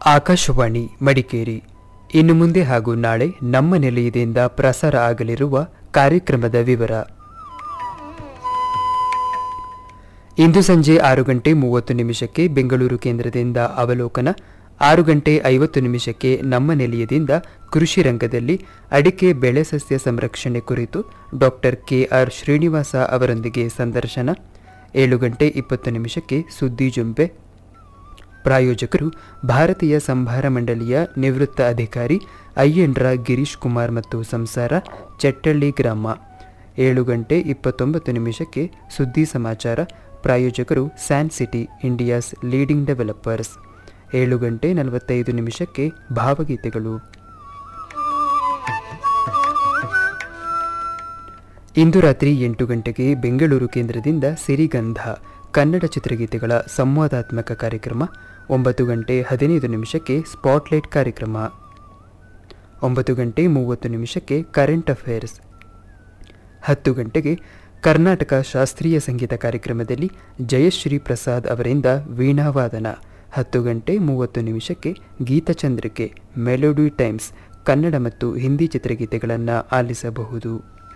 ಆಕಾಶವಾಣಿ ಮಡಿಕೇರಿ ಇನ್ನು ಮುಂದೆ ಹಾಗೂ ನಾಳೆ ನಮ್ಮ ನಿಲಯದಿಂದ ಪ್ರಸಾರ ಆಗಲಿರುವ ಕಾರ್ಯಕ್ರಮದ ವಿವರ ಇಂದು ಸಂಜೆ ಆರು ಗಂಟೆ ಮೂವತ್ತು ನಿಮಿಷಕ್ಕೆ ಬೆಂಗಳೂರು ಕೇಂದ್ರದಿಂದ ಅವಲೋಕನ ಆರು ಗಂಟೆ ಐವತ್ತು ನಿಮಿಷಕ್ಕೆ ನಮ್ಮ ನಿಲಯದಿಂದ ಕೃಷಿ ರಂಗದಲ್ಲಿ ಅಡಿಕೆ ಬೆಳೆ ಸಸ್ಯ ಸಂರಕ್ಷಣೆ ಕುರಿತು ಡಾಕ್ಟರ್ ಕೆಆರ್ ಶ್ರೀನಿವಾಸ ಅವರೊಂದಿಗೆ ಸಂದರ್ಶನ ಏಳು ಗಂಟೆ ಇಪ್ಪತ್ತು ನಿಮಿಷಕ್ಕೆ ಸುದ್ದಿ ಜುಂಬೆ ಪ್ರಾಯೋಜಕರು ಭಾರತೀಯ ಸಂಭಾರ ಮಂಡಳಿಯ ನಿವೃತ್ತ ಅಧಿಕಾರಿ ಅಯ್ಯಂಡ್ರ ಗಿರೀಶ್ ಕುಮಾರ್ ಮತ್ತು ಸಂಸಾರ ಚೆಟ್ಟಳ್ಳಿ ಗ್ರಾಮ ಏಳು ಗಂಟೆ ಇಪ್ಪತ್ತೊಂಬತ್ತು ನಿಮಿಷಕ್ಕೆ ಸುದ್ದಿ ಸಮಾಚಾರ ಪ್ರಾಯೋಜಕರು San city India's leading developers ಏಳು ಗಂಟೆ ನಲವತ್ತೈದು ನಿಮಿಷಕ್ಕೆ ಭಾವಗೀತೆಗಳು ಇಂದು ರಾತ್ರಿ ಎಂಟು ಗಂಟೆಗೆ ಬೆಂಗಳೂರು ಕೇಂದ್ರದಿಂದ ಸಿರಿಗಂಧ ಕನ್ನಡ ಚಿತ್ರಗೀತೆಗಳ ಸಂವಾದಾತ್ಮಕ ಕಾರ್ಯಕ್ರಮ ಒಂಬತ್ತು ಗಂಟೆ ಹದಿನೈದು ನಿಮಿಷಕ್ಕೆ ಸ್ಪಾಟ್ಲೈಟ್ ಕಾರ್ಯಕ್ರಮ ಒಂಬತ್ತು ಗಂಟೆ ಮೂವತ್ತು ನಿಮಿಷಕ್ಕೆ ಕರೆಂಟ್ ಅಫೇರ್ಸ್ ಹತ್ತು ಗಂಟೆಗೆ ಕರ್ನಾಟಕ ಶಾಸ್ತ್ರೀಯ ಸಂಗೀತ ಕಾರ್ಯಕ್ರಮದಲ್ಲಿ ಜಯಶ್ರೀ ಪ್ರಸಾದ್ ಅವರಿಂದ ವೀಣಾವಾದನ ಹತ್ತು ಗಂಟೆ ಮೂವತ್ತು ನಿಮಿಷಕ್ಕೆ ಗೀತಚಂದ್ರಿಕೆ ಮೆಲೋಡಿ ಟೈಮ್ಸ್ ಕನ್ನಡ ಮತ್ತು ಹಿಂದಿ ಚಿತ್ರಗೀತೆಗಳನ್ನು ಆಲಿಸಬಹುದು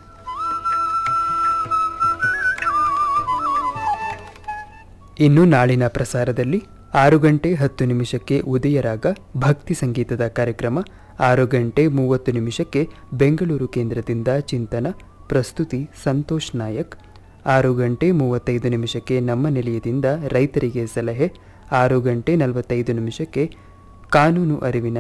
ಇನ್ನು ನಾಳಿನ ಪ್ರಸಾರದಲ್ಲಿ ಆರು ಗಂಟೆ ಹತ್ತು ನಿಮಿಷಕ್ಕೆ ಉದಯರಾಗ ಭಕ್ತಿ ಸಂಗೀತದ ಕಾರ್ಯಕ್ರಮ ಆರು ಗಂಟೆ ಮೂವತ್ತು ನಿಮಿಷಕ್ಕೆ ಬೆಂಗಳೂರು ಕೇಂದ್ರದಿಂದ ಚಿಂತನ ಪ್ರಸ್ತುತಿ ಸಂತೋಷ್ ನಾಯಕ್ ಆರು ಗಂಟೆ ಮೂವತ್ತೈದು ನಿಮಿಷಕ್ಕೆ ನಮ್ಮ ನಿಲಯದಿಂದ ರೈತರಿಗೆ ಸಲಹೆ ಆರು ಗಂಟೆ ನಲವತ್ತೈದು ನಿಮಿಷಕ್ಕೆ ಕಾನೂನು ಅರಿವಿನ